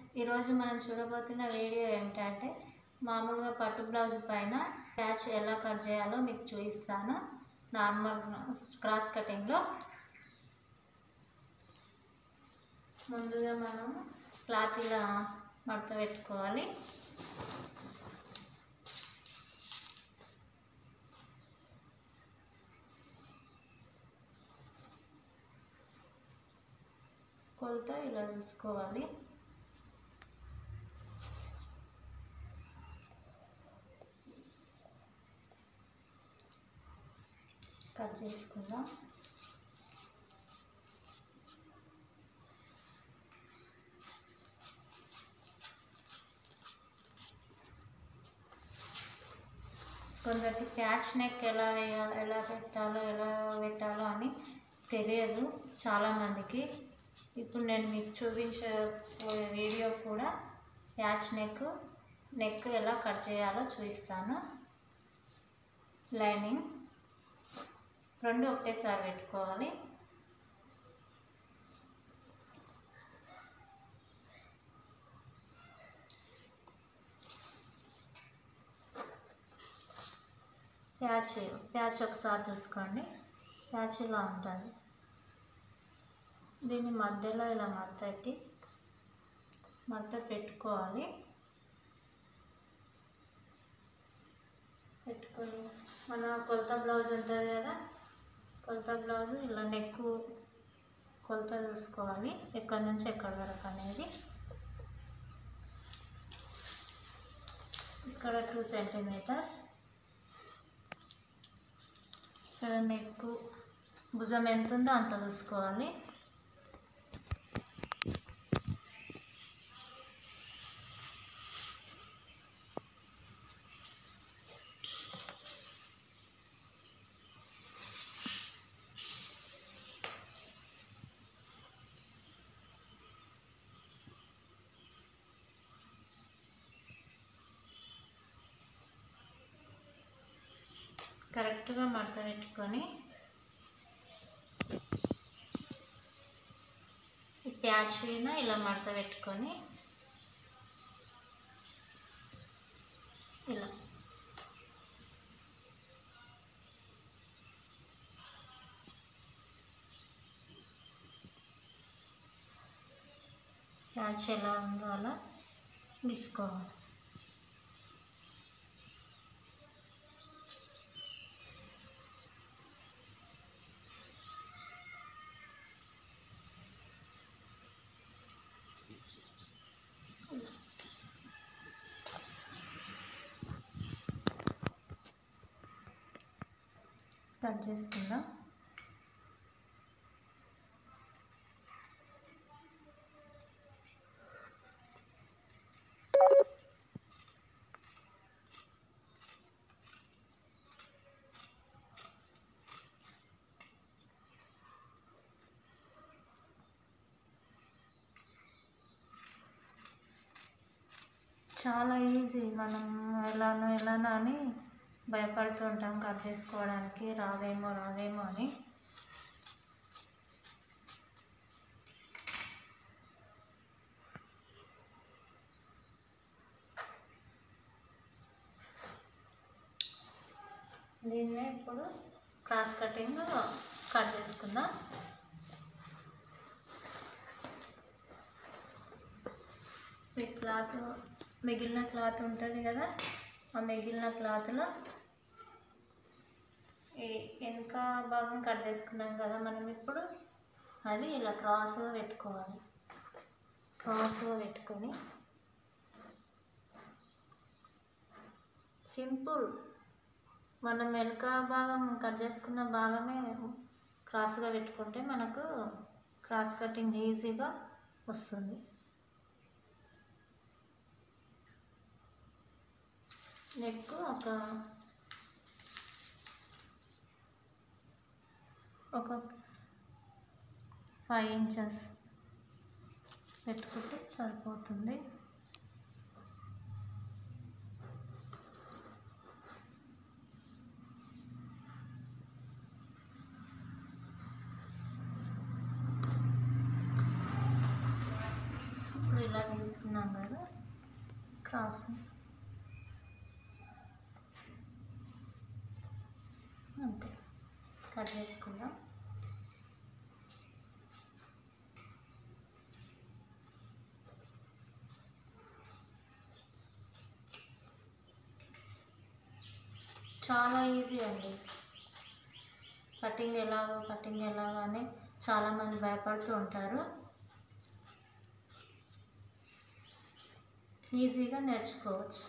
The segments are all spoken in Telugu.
ఈరోజు మనం చూడబోతున్న వీడియో ఏమిటంటే మామూలుగా పట్టు బ్లౌజ్ పైన ప్యాచ్ ఎలా కట్ చేయాలో మీకు చూపిస్తాను నార్మల్ క్రాస్ కటింగ్లో ముందుగా మనం క్లాత్ ఇలా మడత పెట్టుకోవాలి కొలత ఇలా చూసుకోవాలి కట్ చేసుకుందాం కొందరికి ప్యాచ్ నెక్ ఎలా వేయాలో ఎలా పెట్టాలో ఎలా పెట్టాలో అని తెలియదు చాలామందికి ఇప్పుడు నేను మీకు చూపించబోయే వీడియో కూడా ప్యాచ్ నెక్ నెక్ ఎలా కట్ చేయాలో చూపిస్తాను లైనింగ్ రెండు ఒకేసారి పెట్టుకోవాలి ప్యాచ్ ప్యాచ్ ఒకసారి చూసుకోండి ప్యాచ్ ఇలా ఉంటుంది దీన్ని మధ్యలో ఇలా మడత పెట్టి మడత పెట్టుకోవాలి పెట్టుకొని మన కొలత బ్లౌజ్ ఉంటుంది కదా కొలత బ్లౌజ్ ఇలా నెక్ కొలత చూసుకోవాలి ఎక్కడి నుంచి ఎక్కడి వరకు అనేది ఇక్కడ టూ సెంటీమీటర్స్ ఇక్కడ నెక్ భుజం ఎంత ఉందో అంత చూసుకోవాలి కరెక్ట్గా మడత పెట్టుకొని ఈ ప్యాచీన ఇలా మడత పెట్టుకొని ఇలా ప్యాచ్ ఎలా ఉందో అలా తీసుకోవాలి కట్ చేసుకుందాం చాలా ఈజీ మనం ఎలానో ఎలానో అని భయపడుతూ ఉంటాం కట్ చేసుకోవడానికి రాదేమో రాదేమో అని దీన్నే ఇప్పుడు క్రాస్ కటింగ్ కట్ చేసుకుందాం ఈ క్లాత్ మిగిలిన క్లాత్ ఉంటుంది కదా ఆ మిగిలిన క్లాత్లో ఈ వెనుక భాగం కట్ చేసుకున్నాం కదా మనం ఇప్పుడు అది ఇలా క్రాస్గా పెట్టుకోవాలి క్రాస్గా పెట్టుకొని సింపుల్ మనం వెనుక భాగం కట్ చేసుకున్న భాగమే క్రాస్గా పెట్టుకుంటే మనకు క్రాస్ కటింగ్ ఈజీగా వస్తుంది నెక్ ఒక ఒక ఫైవ్ ఇంచెస్ పెట్టుకుంటే సరిపోతుంది ఇలా తీసుకున్నాం కదా క్రాస్ అంతే కట్ చేసుకుందాం చాలా ఈజీ అండి కటింగ్ ఎలాగో కటింగ్ ఎలాగో అని చాలామంది భయపడుతూ ఉంటారు ఈజీగా నేర్చుకోవచ్చు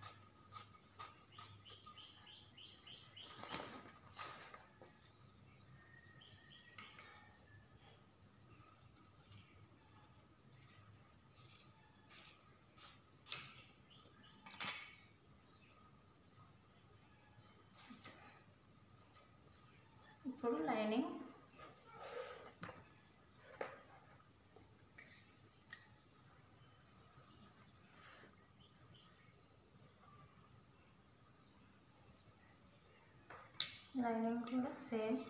ఇప్పుడు లైనింగ్ లైనింగ్ కూడా సేమ్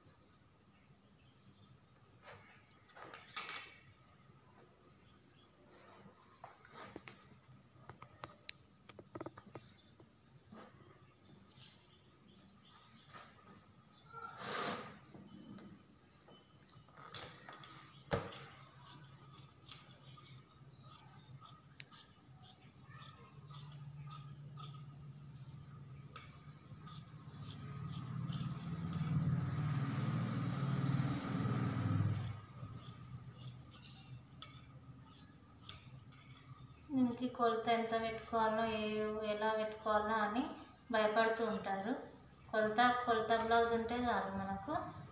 దీనికి కొలత ఎంత పెట్టుకోవాలో ఏ ఎలా పెట్టుకోవాలో అని భయపడుతూ ఉంటారు కొలత కొలత బ్లౌజ్ ఉంటే చాలు మనకు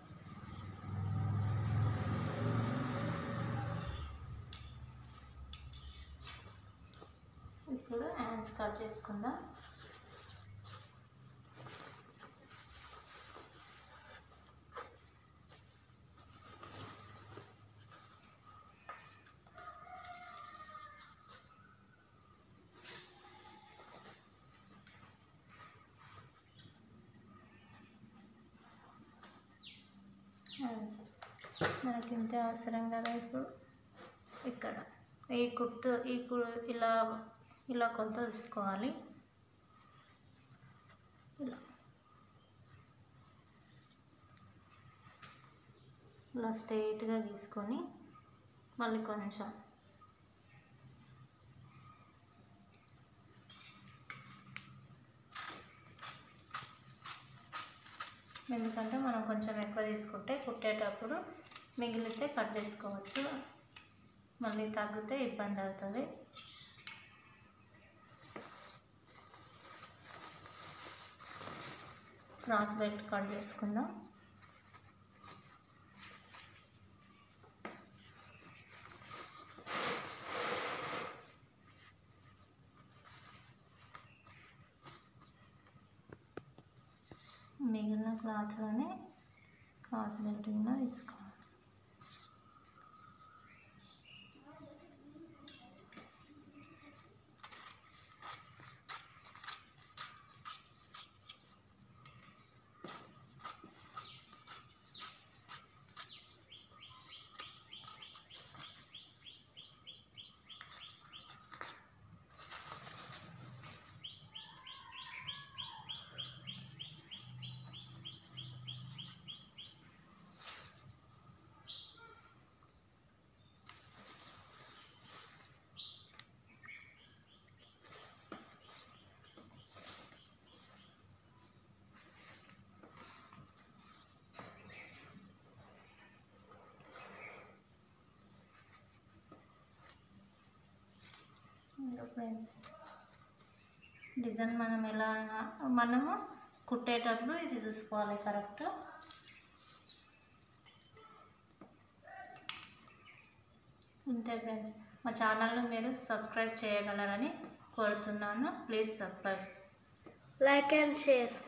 ఇప్పుడు హ్యాండ్స్ కట్ చేసుకుందాం హ్యాండ్స్ మనకి ఇంతే అవసరం కదా ఇప్పుడు ఇక్కడ ఈ కుట్టు ఈ కు ఇలా ఇలా కొలత తీసుకోవాలి ఇలా ఇలా స్ట్రైట్గా గీసుకొని మళ్ళీ కొంచెం ఎందుకంటే మనం కొంచెం ఎక్కువ తీసుకుంటే కుట్టేటప్పుడు మిగిలితే కట్ చేసుకోవచ్చు మళ్ళీ తగ్గితే ఇబ్బంది అవుతుంది క్రాస్ బెల్ట్ కట్ చేసుకుందాం మిగిలిన క్లాత్లోనే క్రాస్ బెల్ట్ కూడా తీసుకోవాలి ఇంకా ఫ్రెండ్స్ డిజైన్ మనం ఎలా మనము కుట్టేటప్పుడు ఇది చూసుకోవాలి కరెక్ట్ అంతే ఫ్రెండ్స్ మా ఛానల్ను మీరు సబ్స్క్రైబ్ చేయగలరని కోరుతున్నాను please subscribe Like and share.